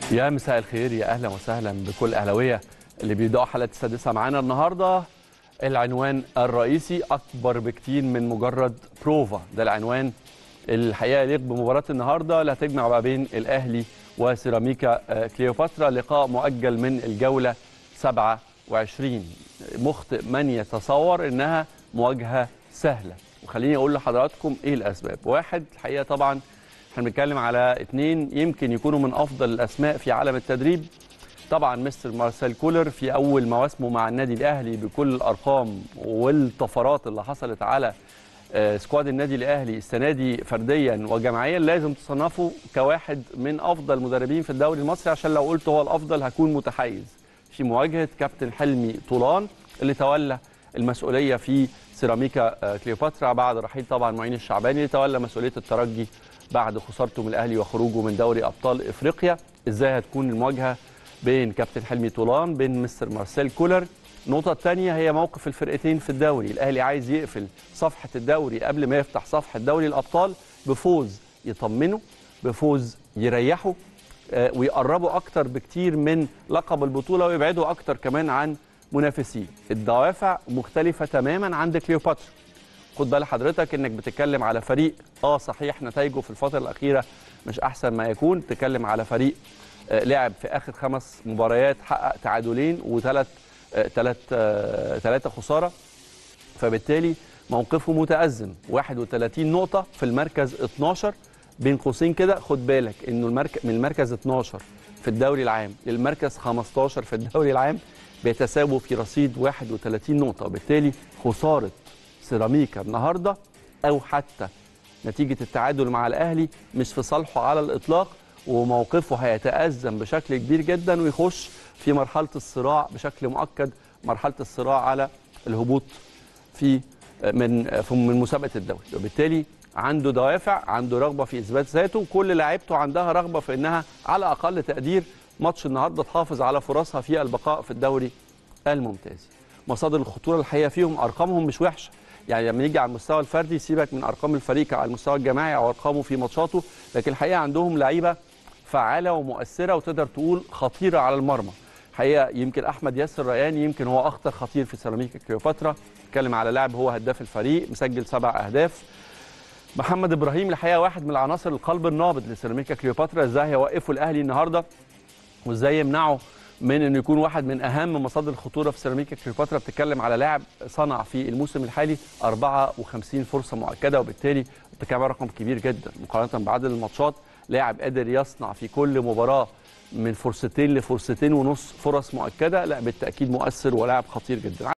يا مساء الخير يا اهلا وسهلا بكل اهلاويه اللي بيبداوا حلقه السادسه معانا النهارده العنوان الرئيسي اكبر بكتير من مجرد بروفا ده العنوان الحقيقه يليق بمباراه النهارده اللي هتجمع ما بين الاهلي وسيراميكا آه، كليوباترا لقاء مؤجل من الجوله 27 مخطئ من يتصور انها مواجهه سهله وخليني اقول لحضراتكم ايه الاسباب واحد الحقيقه طبعا احنا بنتكلم على اثنين يمكن يكونوا من افضل الاسماء في عالم التدريب طبعا مستر مارسيل كولر في اول مواسمه مع النادي الاهلي بكل الارقام والطفرات اللي حصلت على آه، سكواد النادي الاهلي السنه دي فرديا وجماعيا لازم تصنفه كواحد من افضل مدربين في الدوري المصري عشان لو قلت هو الافضل هكون متحيز في مواجهه كابتن حلمي طولان اللي تولى المسؤوليه في سيراميكا آه، كليوباترا بعد رحيل طبعا معين الشعباني اللي تولى مسؤوليه الترجي بعد خسارته من الاهلي وخروجه من دوري ابطال افريقيا ازاي هتكون المواجهه بين كابتن حلمي طولان بين مستر مارسيل كولر النقطة الثانية هي موقف الفرقتين في الدوري، الأهلي عايز يقفل صفحة الدوري قبل ما يفتح صفحة دوري الأبطال بفوز يطمنه، بفوز يريحه آه، ويقربوا أكتر بكتير من لقب البطولة ويبعدوا أكتر كمان عن منافسيه. الدوافع مختلفة تماما عند كليوباترا. خد بال حضرتك انك بتتكلم على فريق اه صحيح نتائجه في الفتره الاخيره مش احسن ما يكون بتتكلم على فريق آه، لعب في اخر خمس مباريات حقق تعادلين وثلاث ثلاث ثلاثه خساره فبالتالي موقفه متأزم 31 نقطة في المركز 12 بين قوسين كده خد بالك انه المركز من المركز 12 في الدوري العام للمركز 15 في الدوري العام بيتساووا في رصيد 31 نقطة وبالتالي خسارة سيراميكا النهارده او حتى نتيجة التعادل مع الاهلي مش في صالحه على الاطلاق وموقفه هيتأزم بشكل كبير جدا ويخش في مرحلة الصراع بشكل مؤكد مرحلة الصراع على الهبوط في من في- من مسابقه الدوري وبالتالي عنده دوافع عنده رغبه في اثبات ذاته وكل لاعيبته عندها رغبه في انها على اقل تقدير ماتش النهارده تحافظ على فرصها في البقاء في الدوري الممتاز مصادر الخطوره الحقيقه فيهم ارقامهم مش وحشه يعني لما نيجي على المستوى الفردي سيبك من ارقام الفريق على المستوى الجماعي او ارقامه في ماتشاته لكن الحقيقه عندهم لعيبه فعاله ومؤثره وتقدر تقول خطيره على المرمى حقيقه يمكن احمد ياسر ريان يمكن هو اخطر خطير في سيراميكا كليوباترا اتكلم على لاعب هو هداف الفريق مسجل سبع اهداف محمد ابراهيم الحقيقه واحد من العناصر القلب النابض لسيراميكا كليوباترا ازاي هيوقفوا الاهلي النهارده وازاي يمنعه من انه يكون واحد من اهم مصادر الخطوره في سيراميكا كليوباترا بتتكلم على لاعب صنع في الموسم الحالي 54 فرصه مؤكده وبالتالي بتتكلم على رقم كبير جدا مقارنه بعدد الماتشات لاعب قادر يصنع في كل مباراه من فرصتين لفرصتين ونص فرص مؤكده لا بالتاكيد مؤثر ولاعب خطير جدا